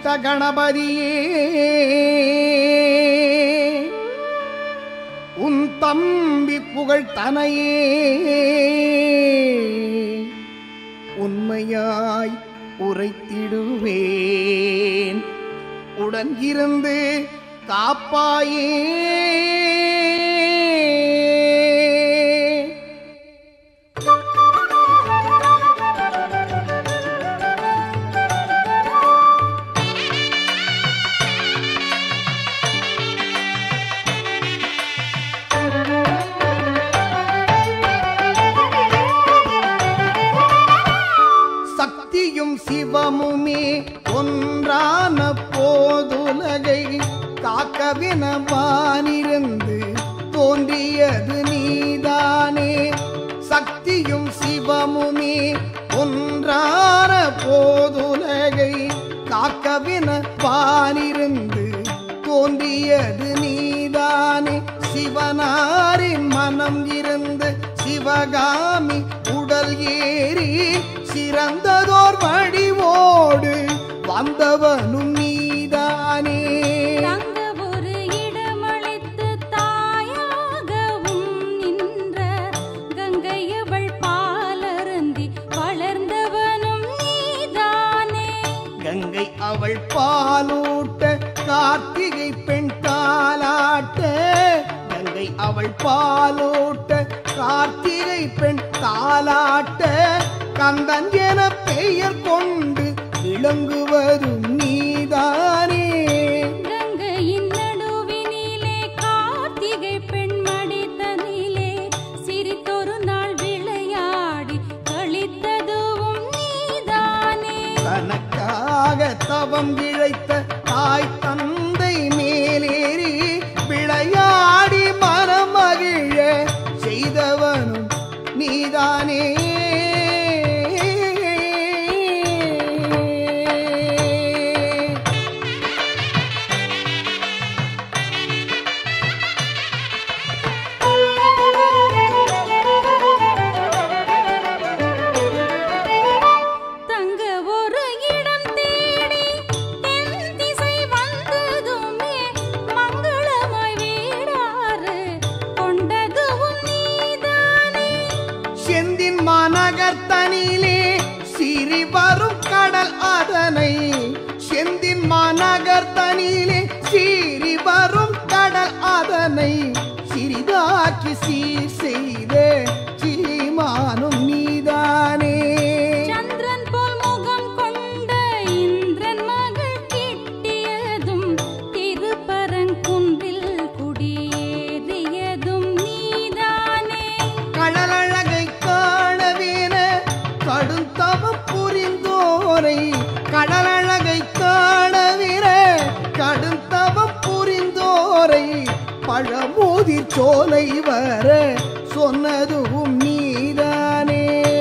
சித்த கணபதியே உன் தம்பி புகழ் தனையே உண்மையாய் உரைத்திடுவேன் உடன் இருந்து காப்பாயே சக்தியும் சிவமுமே ஒன்றான போதுலகை காக்கவினவானிருந்து தோன்றியது நீதானே சக்தியும் சிவமுமே ஒன்றான போதுலகை காக்கவினவானிருந்து தோன்றியது நீதானே சிவனாரின் மனம் இருந்து சிவகாமி உடல் ஏறி சிறந்ததோர் வடிவோடு வந்தவனும் நீதானே தங்க ஒரு இடமளித்து தாயாகவும் நின்ற கங்கையவள் பாலருந்தி வளர்ந்தவனும் நீதானே கங்கை அவள் பாலூட்ட கார்த்திகை பெண் தாலாட்ட கங்கை அவள் பாலூட்ட கார்த்திகை பெண் தாலாட்ட கந்தன் என பெயர் கொண்டு விளங்குவதும் நீதானே கங்கையின் நடுவினிலே கார்த்திகை பெண் மடித்தனிலே சிரித்தொரு நாள் விளையாடி கழித்ததுவும் நீதானே தனக்காக தவம் இழைத்த தாய் தந்தை மேலேறி விளையாடி மனமகிழ செய்தவனும் நீதானே தங்க ஒரு இடம் தேடி தென் திசை வந்ததுமே மங்களமாய் வீடாறு கொண்டதுவும் நீதானே செந்தின் மாநகர் தனிலே சிறி வரும் கடல் அதனை செந்தின் மாநகர் தனிலே சீறி வரும் கடல் அதனை சிறிதாக்கி சீர் செய்த சீமானும் நீதானே சந்திரன் போல் முகம் கொண்ட இந்திரன் மகள் கிட்டியதும் திருப்பரங்குன்றில் குடியேறியதும் நீதானே கடலழகை காணவேன கடும் தவம் புரிந்தோரை கடலழகை காணவிர கடும் தவம் புரிந்தோரை பழமோதிர் சோலை வர சொன்னதும் நீதானே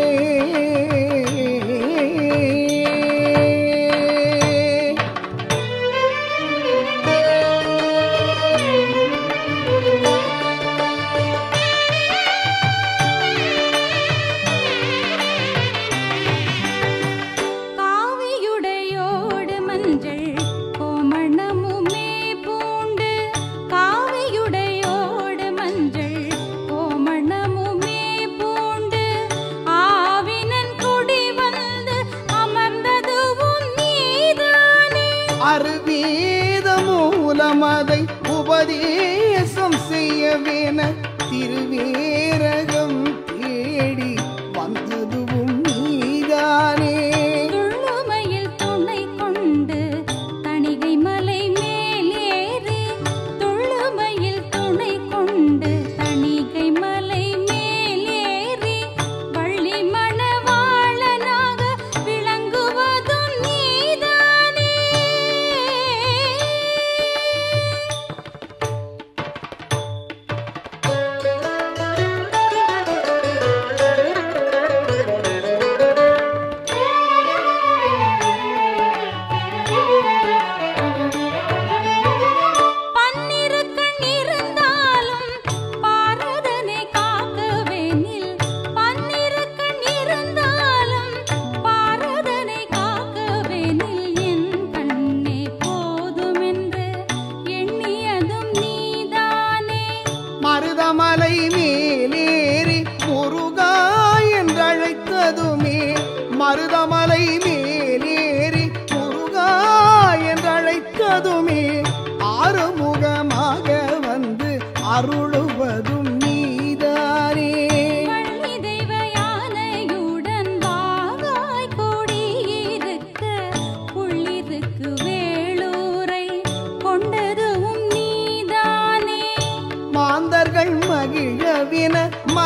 காவியுடையோடு மஞ்சள் கோமணமுமே பூண்டு காவியுடையோடு மஞ்சள் கோமணமுமே பூண்டு ஆவினன் குடி வந்து அமர்ந்ததுவும் நீதானே அருவேத மூலமதை உபதேசம் செய்யவேன திருவேரகம் தேடி வந்ததுவும் நீதானே துள்ளுமையில் துணை கொண்டு தணிகை மலை மேலேறி துள்ளுமையில் துணை கொண்டு தணிகை மலை மேலேறி வள்ளி மணவாளனாக விளங்குவதும் நீதானே ஆ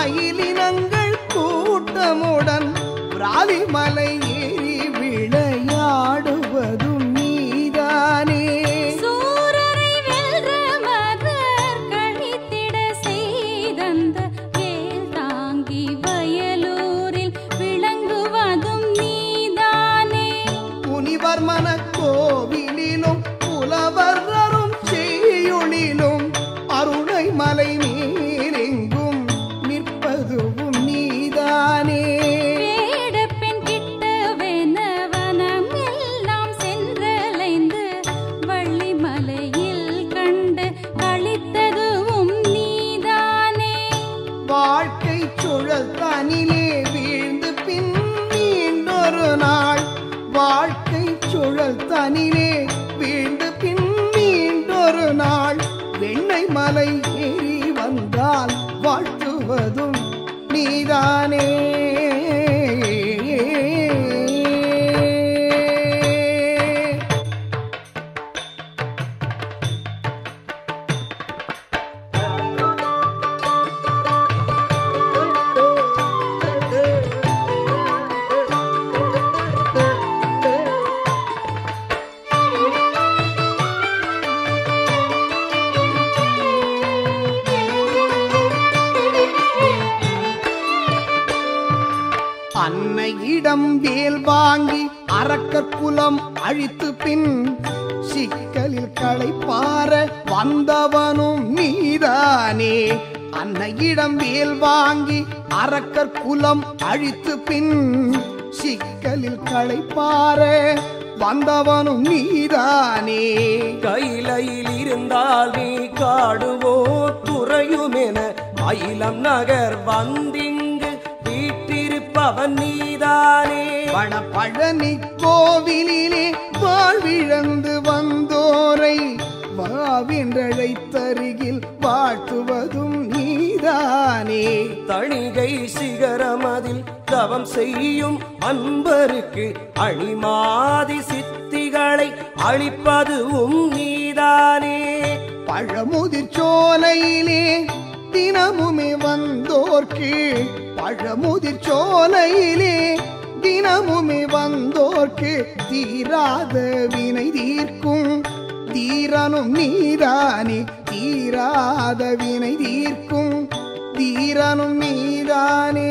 மயிலினங்கள் கூட்டமுடன் ராலிமலை ஏறி விளையாடுவதும் நீதானே சூரரை வெல்ற மதர் கழித்திட செய்தந்த வேல் தாங்கி வயலூரில் விளங்குவதும் நீதானே முனிவர்மன கோவிலிலும் புலவர்தரும் செய்யுளிலும் அருணை மலை நீரெங்கும் நிற்பதுவும் நீதானே வேடப்பெண் கிட்டவென வனம் எல்லாம் சென்றலைந்து வள்ளிமலையில் கண்டு கழித்ததுவும் நீதானே வாழ்க்கை சுழல் தனிலே வீழ்ந்து பின் மீண்டொரு நாள் வாழ்க்கை சுழல் தனிலே வீழ்ந்து பின் மீண்டொரு நாள் வெண்ணை மலை ஏறி வந்தால் வாழ்த்துவதும் நீதானே அன்னையிடம் வேல் வாங்கி அரக்கர் குலம் அழித்து பின் சிக்கலில் களைப்பார வந்தவனும் நீதானே அன்னையிடம் வேல் வாங்கி அரக்கர் குலம் அழித்து பின் சிக்கலில் களைப்பார வந்தவனும் நீதானே கைலையில் இருந்தால் நீ காடுவோ துறையுமென மயிலம் நகர் வந்திங்கு வீட்டிருப்பவன் நீதானே வடபழனி கோவிலிலே வாழ்விழந்து வந்தோரை வாவென்றழைத்தருகில் வாழ்த்துவதும் நீதானே தணிகை சிகரமதில் தவம் செய்யும் அன்பருக்கு அணிமாதி சித்திகளை அளிப்பதுவும் நீதானே பழமுதிர் சோலையிலே தினமுமே வந்தோர்க்கு பழமுதிர் சோலையிலே தினமுமே வந்தோர்க்கு தீராத வினை தீர்க்கும் தீரனும் நீதானே தீராத வினை தீர்க்கும் தீரனும் நீதானே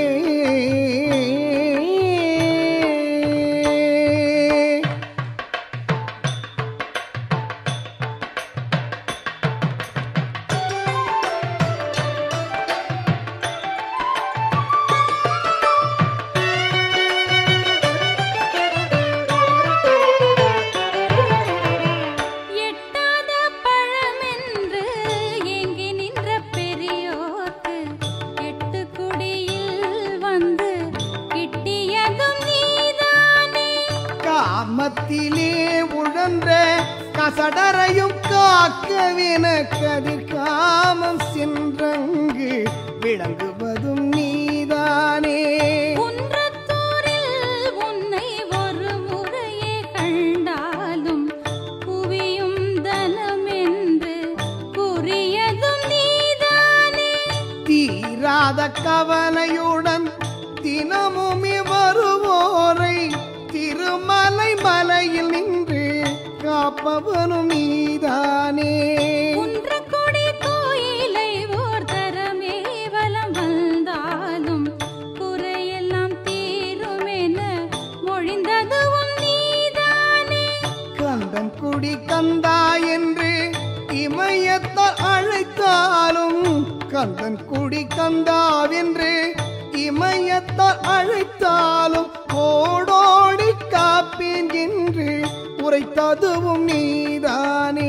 எட்டாத பழமென்று ஏங்கி நின்ற பெரியோர்க்கு எட்டு குடியில் வந்து கிட்டியதும் நீதானே காமத்திலே உழன்ற கசடரையும் காக்கவென கதிர் காமம் சென்றங்கு விளங்குவதும் நீதானே குன்றத்தூரில் உன்னை ஒரு முறையே கண்டாலும் புவியும் தனமென்று கூறியதும் நீதானே தீராத கவலையுடன் தினமுமே வருவோரை திருமலை மலையில் நின்று காப்பவனும் நீதானே குன்றக்குடி கோயிலை ஓர் தரமே வலம் வந்தாலும் குறையெல்லாம் தீருமென மொழிந்ததுவும் நீதானே கந்தன் குடி கந்தா என்று இமயத்தால் அழைத்தாலும் கந்தன் குடி கந்தாவென்று இமயத்தால் அழைத்தாலும் ஓடோடி காப்பேன் என்று உரைத்ததுவும் நீதானே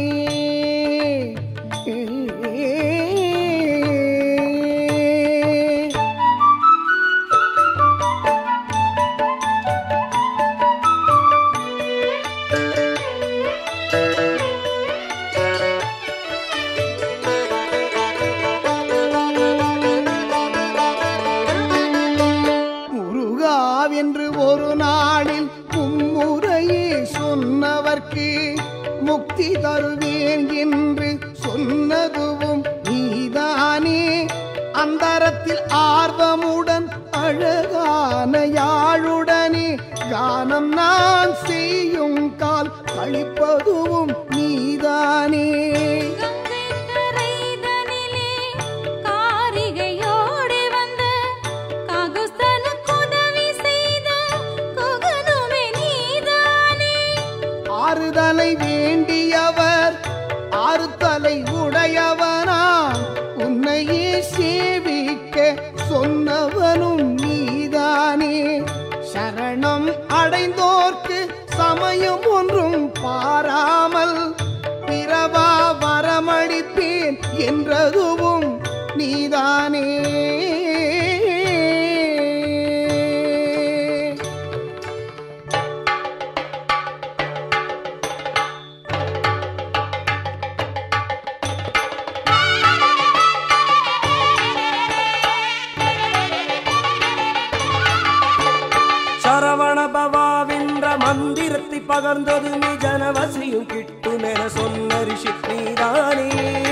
முருகாவென்று ஒரு நாளில் மும்முறையே சொன்னவர்க்கு முக்தி தருவேன் என்று சொன்னதுவும் நீதானே அந்தரத்தில் ஆர்வமுடன் அழகான யாழுடனே கானம் நான் செய்யும் கால் கழிப்பதுவும் நீதானே கங்கை கரைதனிலே காரிகையோடு வந்த காகுஸ்தனுக்கு உதவி செய்த குகனுமே நீதானே ஆறுதலை வேண்டியவர் ஆறு தலை உடையவனா உன்னையே சேவிக்க சொன்னவனும் நீதானே சரணம் அடைந்தோர்க்கு சமயம் ஒன்றும் பாராமல் பிறவா வரமளிப்பேன் என்றதுவும் நீதானே சரவண பவாவென்ற மந்திரத்தை பகர்ந்ததுமே ஜனவசியும் கிட்டுமென சொன்ன ரிஷி நீதானே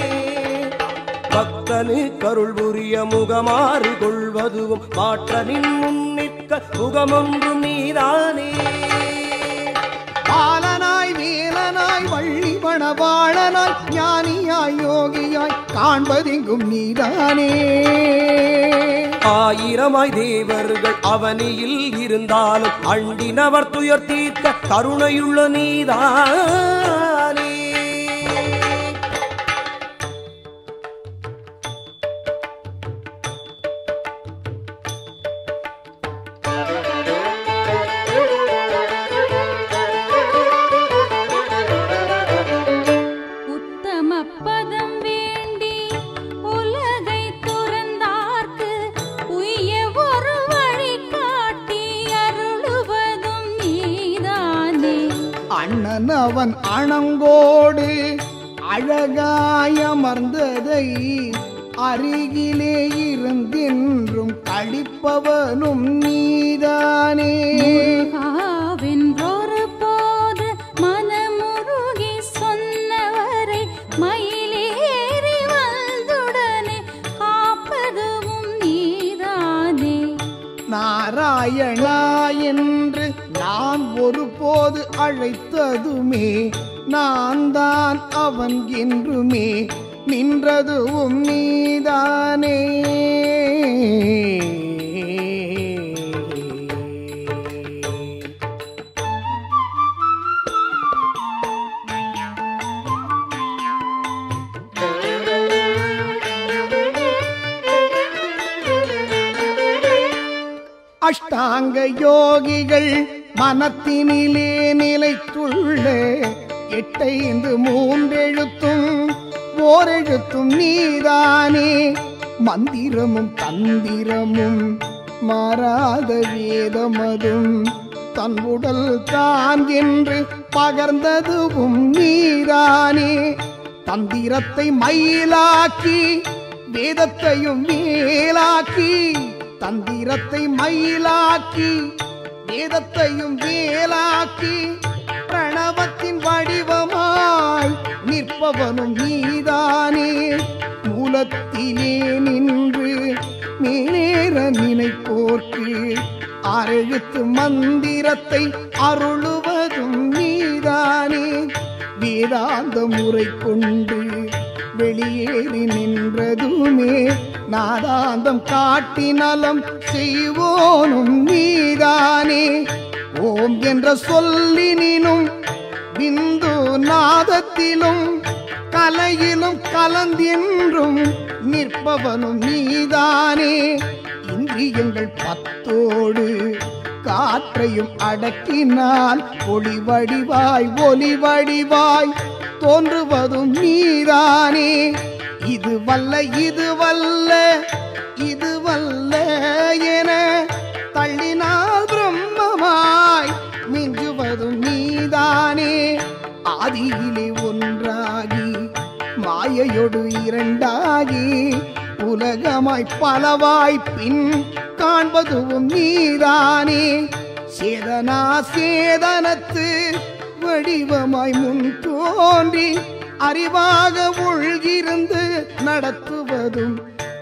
பக்தனு கருள் புரிய முகமாறு கொள்வதுவும் மாற்றனின் முன்னிற்க முகமொன்றும் நீதானே பாலனாய் வேலனாய் வள்ளி மணவாளனாய் ஞானியாய் யோகியாய் காண்பதெங்கும் நீதானே ஆயிரமாய் தேவர்கள் அவனியில் இருந்தாலும் அண்டினவர் துயர் தீர்க்க கருணையுள்ள நீதானே உத்தம பதம் வேண்டி உலகை துறந்தார்க்கு உய்ய ஒரு வழி காட்டி அருளுவதும் நீதானே அண்ணன் அவன் அணங்கோடு அழகாயமர்ந்ததை அருகிலே இருந்தென்றும் கழிப்பவனும் நீதானே வென்றொரு போது மனமுருகி சொன்னவரை மயிலேறி வந்துடனே காப்பதுவும் நீதானே நாராயணா என்று நான் ஒருபோது அழைத்ததுமே நான் தான் அவன் என்றுமே நின்றதுவும் நீதானே அஷ்டாங்க யோகிகள் மனத்தினிலே நிலைத்துள்ள எட்டைந்து மூன்றெழுத்தும் ஓரெழுத்தும் நீதானே மந்திரமும் தந்திரமும் மாறாத வேதமதும் தன் உடல் தான் என்று பகர்ந்ததுவும் நீதானே தந்திரத்தை மயிலாக்கி வேதத்தையும் மேலாக்கி தந்திரத்தை மயிலாக்கி வேதத்தையும் வேலாக்கி பிரணவத்தின் வடிவமாய் நிற்பவனும் நீதானே மூலத்திலே நின்று மேலேற நினைப்போர்க்கு ஆறெழுத்து மந்திரத்தை அருளுவதும் நீதானே வேதாந்த முறை கொண்டு வெளியேறி நின்றதுமே நாதாந்தம் காட்டி நலம் செய்வோனும் நீதானே ஓம் என்ற சொல்லினினும் பிந்து நாதத்திலும் கலையிலும் கலந்தென்றும் நிற்பவனும் நீதானே இந்திரியங்கள் பத்தோடு காற்றையும் அடக்கினால் ஒளி வடிவாய் ஒலி வடிவாய் தோன்றுவதும் நீதானே இது வல்ல இது வல்ல இது வல்ல என தள்ளினால் பிரம்மமாய் மிஞ்சுவதும் நீதானே ஆதியிலே ஒன்றாகி மாயையொடு இரண்டாகி உலகமாய் பலவாய் பின் காண்பதுவும் நீதானே சேதனா சேதனத்து வடிவமாய் முன் தோன்றி அறிவாக உள்கிருந்து நடத்துவதும்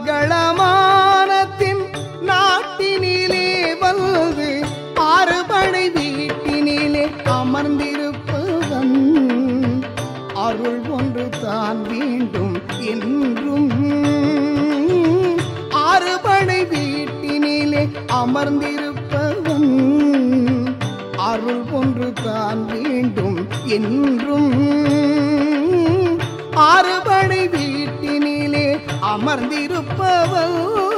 மங்களமானத்தின் நாட்டினிலே வந்து ஆறுபடை வீட்டினிலே அமர்ந்திருப்பவன் அருள் ஒன்று தான் வேண்டும் என்றும் ஆறுபடை வீட்டினிலே அமர்ந்திருப்பவன் அருள் ஒன்று தான் வேண்டும் என்றும் ஆறுபடை வீட்டினிலே அமர்ந்திருப்பவன்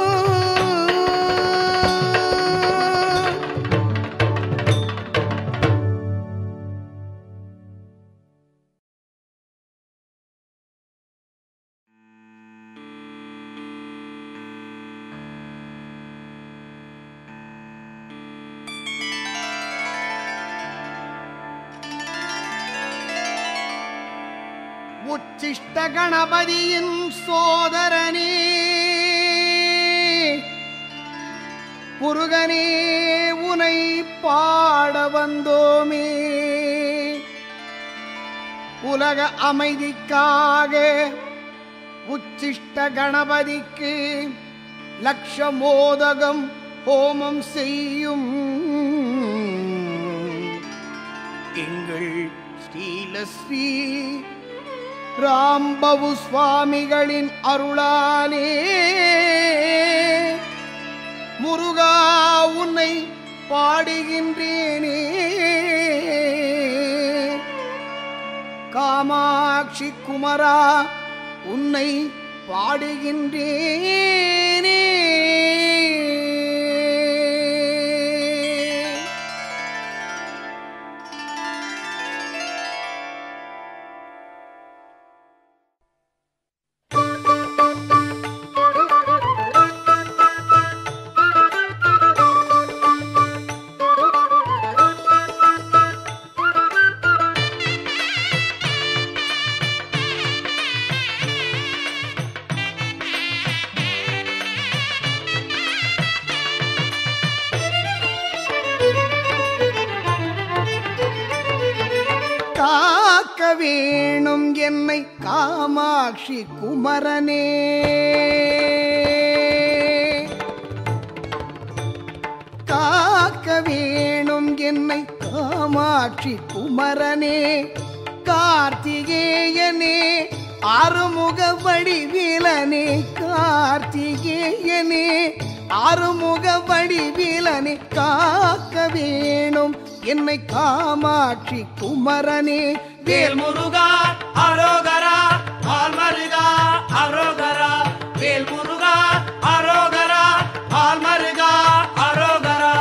உச்சிஷ்ட கணபதியின் சோதரனே முருகனே உனை பாட வந்தோமே உலக அமைதிக்காக உச்சிஷ்ட கணபதிக்கு லட்ச மோதகம் ஹோமம் செய்யும் எங்கள் ஸ்ரீலஸ்ரீ ராம்பவு சுவாமிகளின் அருளாலே முருகா உன்னை பாடுகின்றேனே காமாட்சி குமரா உன்னை பாடுகின்றேனே காக்க வேணும் என்னை காமாட்சி குமரனே காக்க வேணும் என்னை காமாட்சி குமரனே கார்த்திகேயனே அறுமுக வடிவிலனே கார்த்திகேயனே அறுமுக வடிவிலனே காக்க வேணும் என்னை காமாட்சி குமரனே வேல் முருகா அரோகரா ஆல்மருகா அரோகரா வேல் முருகா அரோகரா ஆல்மருகா அரோகரா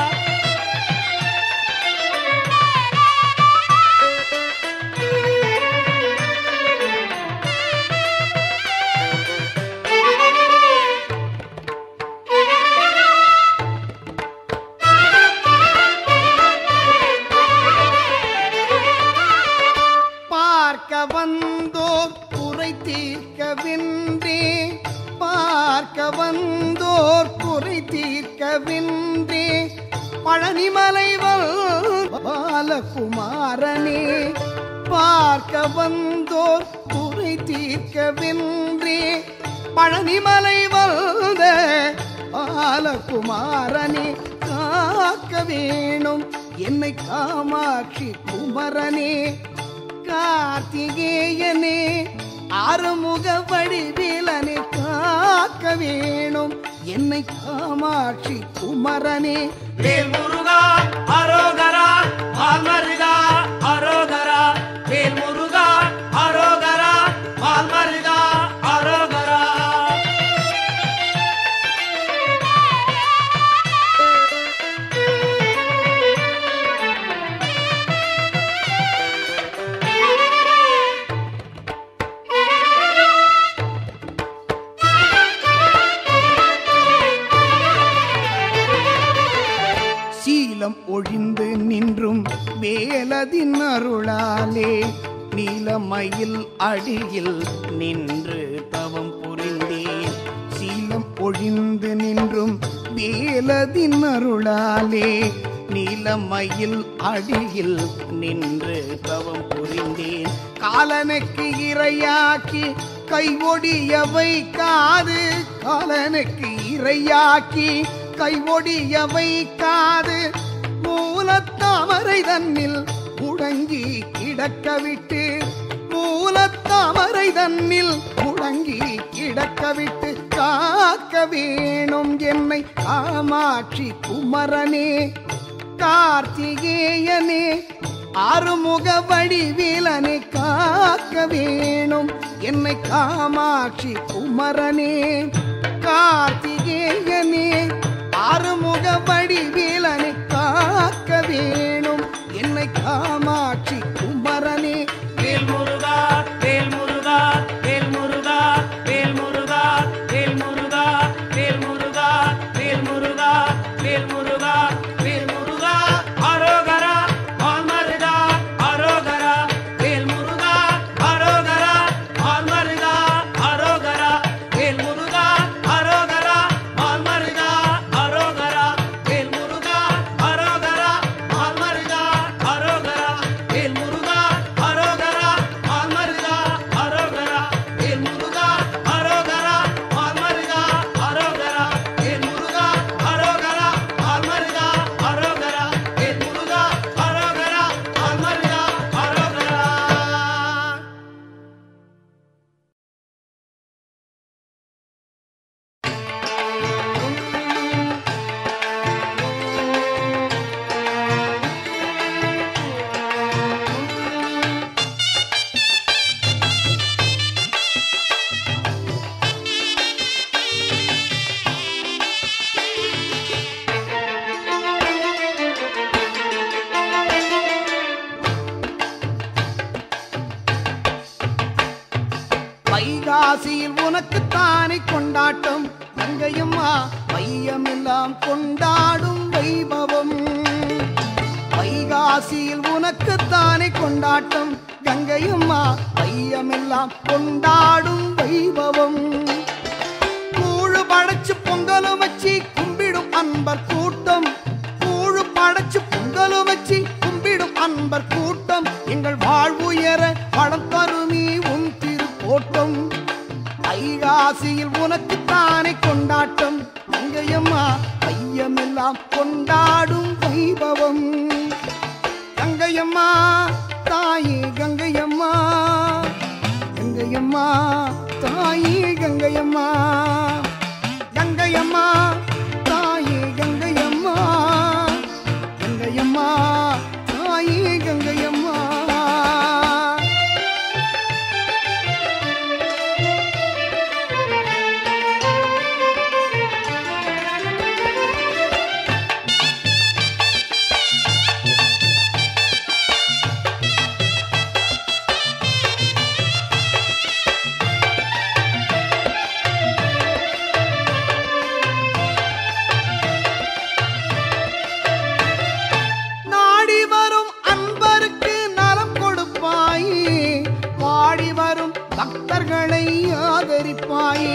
பார்க்க வந்தோர் குறை தீர்க்கவின்றே பார்க்க வந்தோர் குறை தீர்க்கவின்றே பழனிமலை பாலகுமாரனே பார்க்க வந்தோர் குறை தீர்க்கவின்றே பழனிமலை வந்த பாலகுமாரனே காக்க வேணும் என்னை காமாட்சி குமரனே கார்த்திகேயனே அறுமுக வடிவிலனே காக்க வேணும் என்னை காமாட்சி குமரனே வேல் முருகா அரோகரா ஆல்மருகா அரோகரா வேல் முருகா அரோகரா ஆல்மருகா அரோகரா சீலம் ஒழிந்து நின்றும் வேலதின் அருளாலே நீலமயில் அடியில் நின்று தவம் புரிந்தேன் சீலம் ஒழிந்து நின்றும் வேலதின் அருளாலே நீலமயில் அடியில் நின்று தவம் புரிந்தேன் காலனுக்கு இரையாக்கி கைவொடிய வைக்காது காலனுக்கு இரையாக்கி கைவொடிய வைக்காது மூலத்தாமரை தன்னில் முடங்கி கிடக்க விட்டு மூலத்தாமரை தன்னில் முடங்கி கிடக்க விட்டு காக்க வேணும் என்னை காமாட்சி குமரனே கார்த்திகேயனே ஆறுமுக வடிவேலனை காக்க வேணும் என்னை காமாட்சி குமரனே கார்த்திகேயனே ஆறுமுக வடிவேலனை காக்க வேணும் என்னை காமாட்சி குமரனே வேல் முருகா வேல் முருகா வேல் முருகா வேல் முருகா வேல் முருகா வேல் முருகா வேல் முருகா வேல் முருகா வேல் முருகா அரோகரா மாமருகா அரோகரா வேல் முருகா அரோகரா மாமருகா அரோகரா வேல் முருகா அரோகரா மாமருகா அரோகரா வேல் முருகா அரோகரா மாமருகா அரோகரா வேல் முருகா அரோகரா மாமருகா அரோகரா வேல் முருகா அரோகரா மாமருகா அரோகரா வேல் முருகா அரோகரா மாமருகா அரோகரா வேல் முருகா அரோகரா மாமருகா அரோகரா வைகாசியில் உனக்கு தானே கொண்டாட்டம் கங்கையம்மா மையமெல்லாம் கொண்டாடும் வைபவம் வைகாசியில் உனக்கு தானே கொண்டாட்டம் கங்கையம்மா மையமெல்லாம் கொண்டாடும் வைபவம் கூழு படைச்சு பொங்கலும் வச்சு கும்பிடும் அன்பர் கூட்டம் கூழு படைச்சு பொங்கலும் வச்சு கும்பிடும் அன்பர் கூட்டம் எங்கள் வாழ்வுயர படம் தருமி உன் திருக்கோட்டம் ஐகாசியில் உனக்கு தானே கொண்டாட்டம் கங்கையம்மா ஐயமெல்லாம் கொண்டாடும் வைபவம் கங்கையம்மா தாயே கங்கையம்மா கங்கையம்மா தாயே கங்கையம்மா கங்கையம்மா தாயே கங்கையம்மா கங்கையம்மா தாயே கங்கையம்மா நாடி வரும் அன்பருக்கு நலம் கொடுப்பாயே பாடி வரும் பக்தர்களை ஆதரிப்பாயே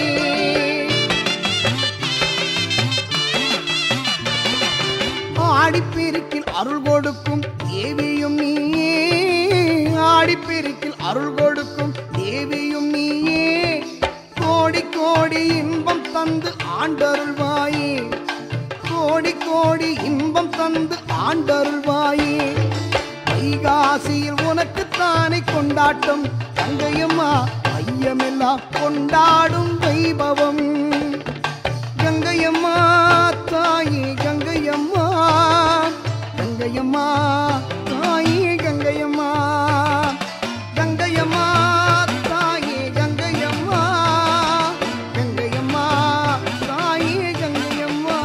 ஆடிப்பெருக்கில் அருள் கொடுக்கும் தேவியும் நீயே ஆடிப்பெருக்கில் அருள் கொடுக்கும் தேவியும் நீயே கோடி கோடி இன்பம் தந்து ஆண்டருள்வாயே கோடி கோடி இன்பம் தந்து ஆண்டருள்வாயே வைகாசியில் உனக்குத்தானே கொண்டாட்டம் கங்கையம்மா ஐயமெல்லாம் கொண்டாடும் வைபவம் கங்கையம்மா தாயே கங்கையம்மா கங்கையம்மா தாயே கங்கையம்மா கங்கையம்மா தாயே கங்கையம்மா கங்கையம்மா தாயே கங்கையம்மா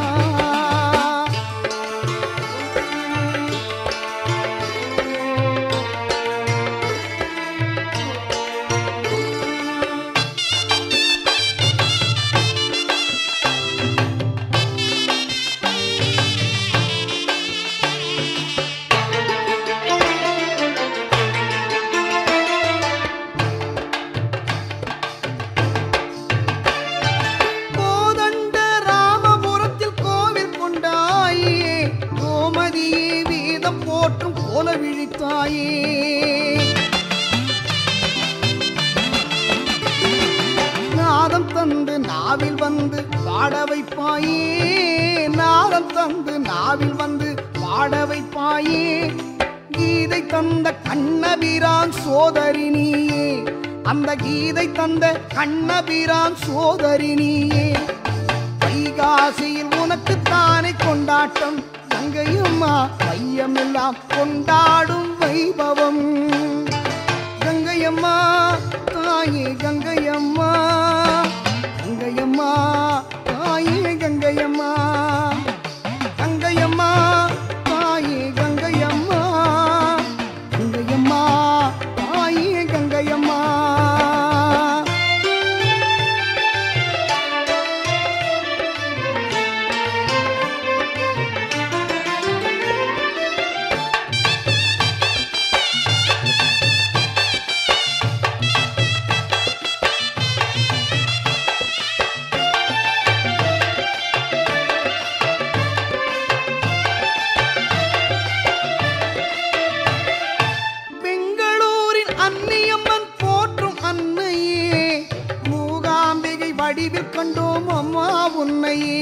கோதண்ட ராமபுரத்தில் கோவில் கொண்டாயே கோமதியே வீதம் போற்றும் கோல விழித்தாயே பாட வைப்பாயே நாரம் தந்து நாவில் வந்து பாட வைப்பாயே கீதை தந்த கண்ணபிரான் சோதரி நீயே அந்த கீதை தந்த கண்ணபிரான் சோதரி நீயே வைகாசியில் உனக்கு தானே கொண்டாட்டம் கங்கையம்மா வையமெல்லாம் கொண்டாடும் வைபவம் கங்கையம்மா தாயே கங்கையம்மா கங்கையம்மா தாயே கங்கையம்மா கங்கையம்மா தாயே கங்கையம்மா கங்கையம்மா தாயே கங்கையம்மா பெங்களூரின் அன்னியம்மன் போற்றும் அன்னையே மூகாம்பிகை வடிவில் கண்டோம் அம்மா உன்னையே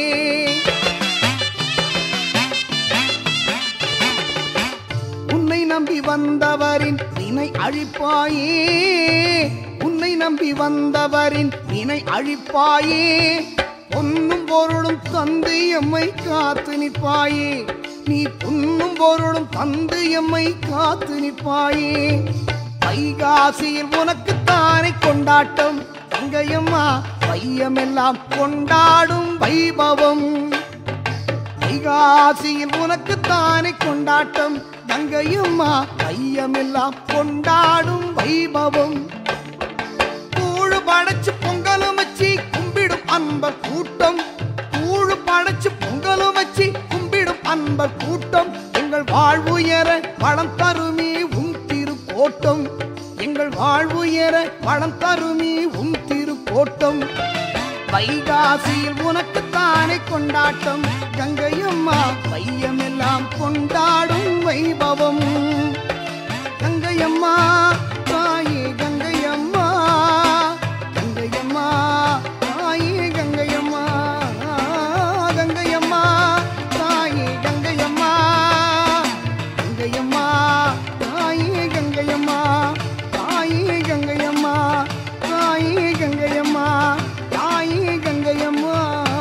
உன்னை நம்பி வந்தவரின் வினை அழிப்பாயே உன்னை நம்பி வந்தவரின் வினை அழிப்பாயே பொன்னும் பொருளும் தந்து எம்மை காத்து நிற்பாயே நீ பொன்னும் பொருளும் தந்து எம்மை காத்து நிற்பாயே வைகாசியில் உனக்கு தானே கொண்டாட்டம் தங்கையம்மா வையமெல்லாம் கொண்டாடும் வைபவம் வைகாசியில் உனக்கு தானே கொண்டாட்டம் கங்கையம்மா ஐயமெல்லாம் கொண்டாடும் வைபவம் கூழு படைச்சு பொங்கலும் வச்சு கும்பிடும் அன்பர் கூட்டம் கூழு படைச்சு பொங்கலும் வச்சு கும்பிடும் அன்பர் கூட்டம் எங்கள் வாழ்வுயர வளம் தருமே உம் திருக்கோட்டம் எங்கள் வாழ்வுயர வளம் தருமே உம் திருக்கோட்டம் வைகாசியில் உனக்கு தானே கொண்டாட்டம் கங்கையம்மா வையமெல்லாம் கொண்டாடும் வைபவம் கங்கையம்மா தாயே கங்கையம்மா கங்கையம்மா தாயே கங்கையம்மா கங்கையம்மா தாயே கங்கையம்மா கங்கையம்மா தாயே கங்கையம்மா தாயே கங்கையம்மா தாயே கங்கையம்மா தாயே கங்கையம்மா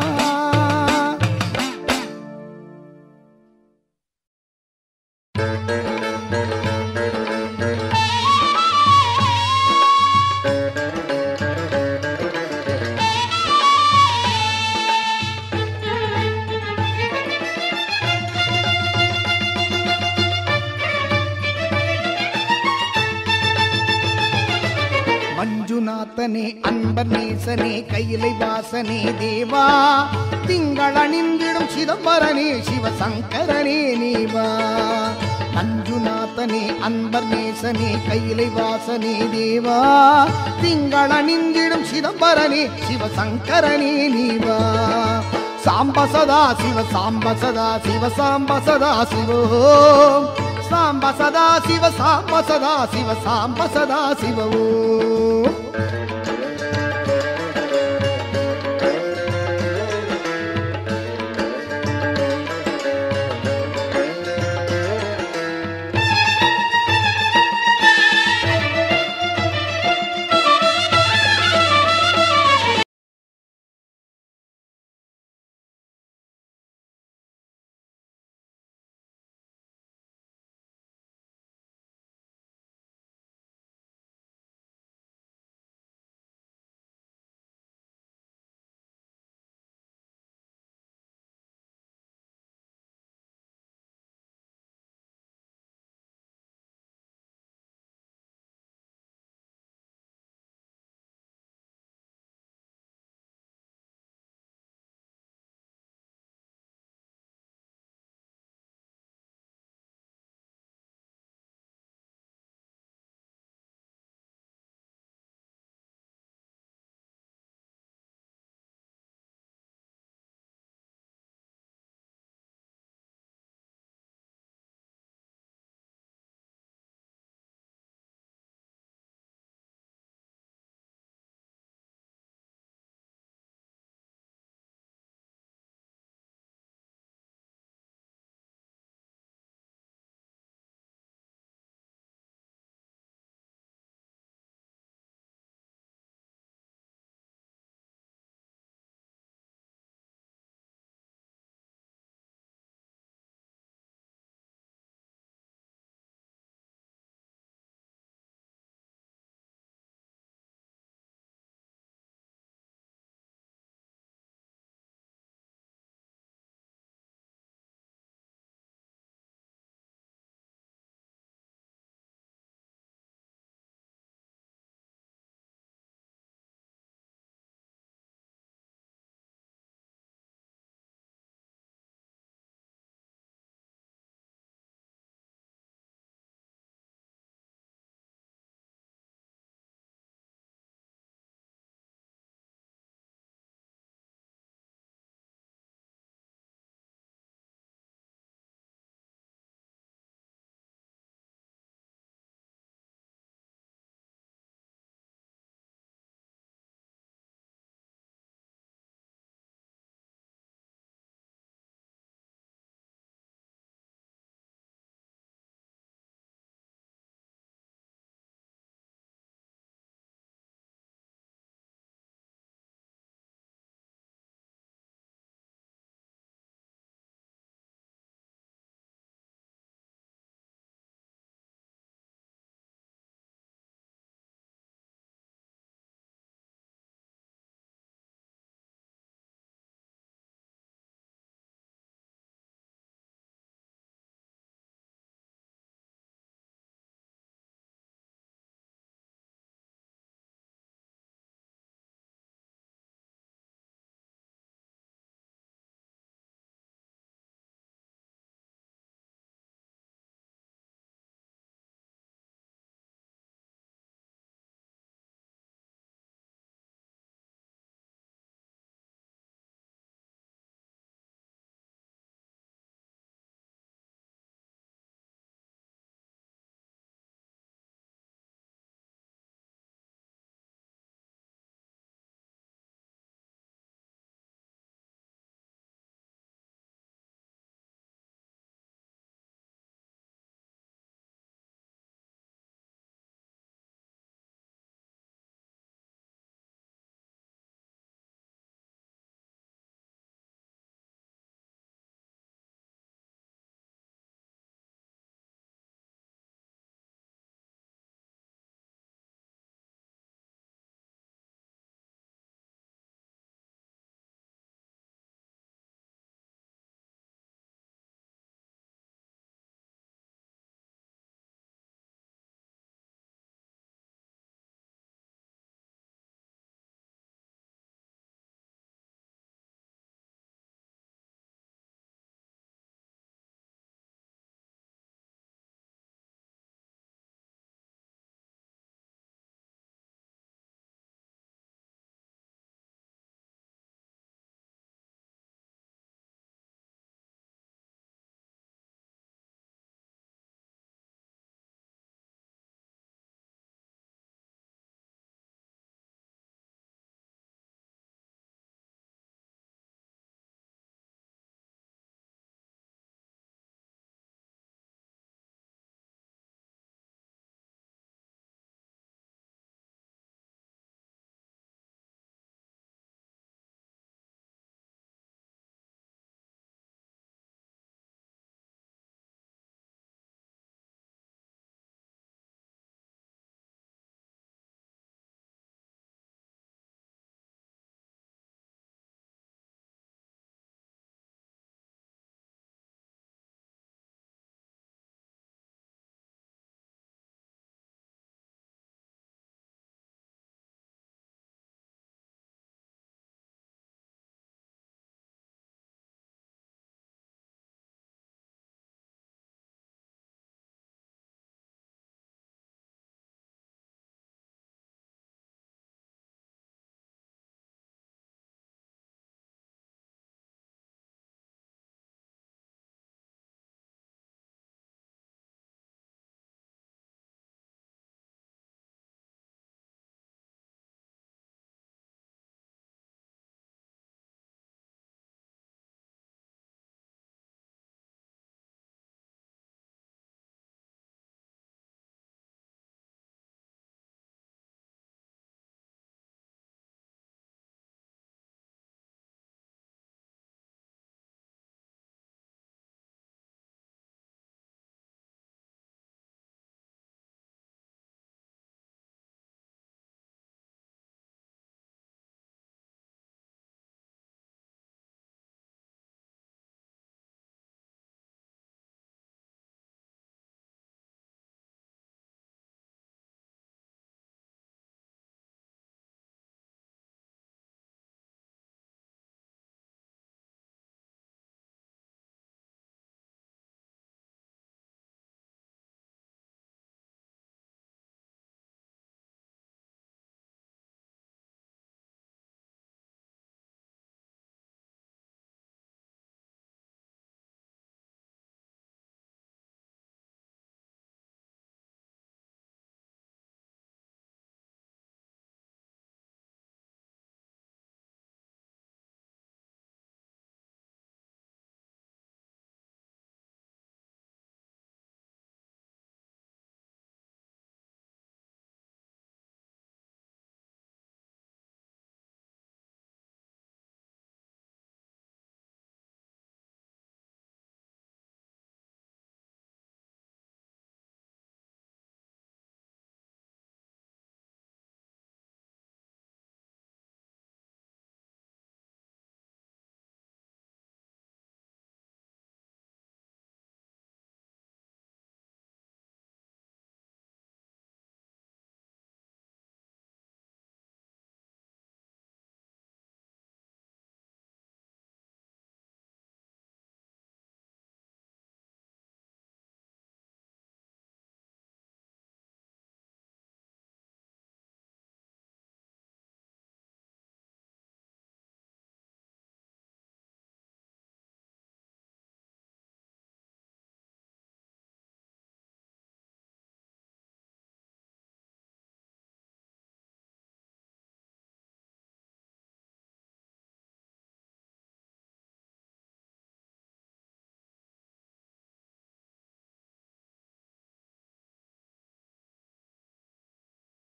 மஞ்சுநாதனே அன்பர் நேசனே கையிலை வாசனே தேவா திங்கள் அணிந்திடும் சிதம்பரனே சிவசங்கரனே நீவா மஞ்சுநாதனே அன்பர் நேசனே கையிலை வாசனே தேவா திங்கள் அணிந்திடும் சிதம்பரனே சிவசங்கரனே நீவா சாம்ப சதா சிவ சாம்ப சதா சிவ சாம்ப சதா சிவோம் சாம்ப சதா சிவ சாம்ப சதா சிவ சாம்ப சதா சிவ ஓம்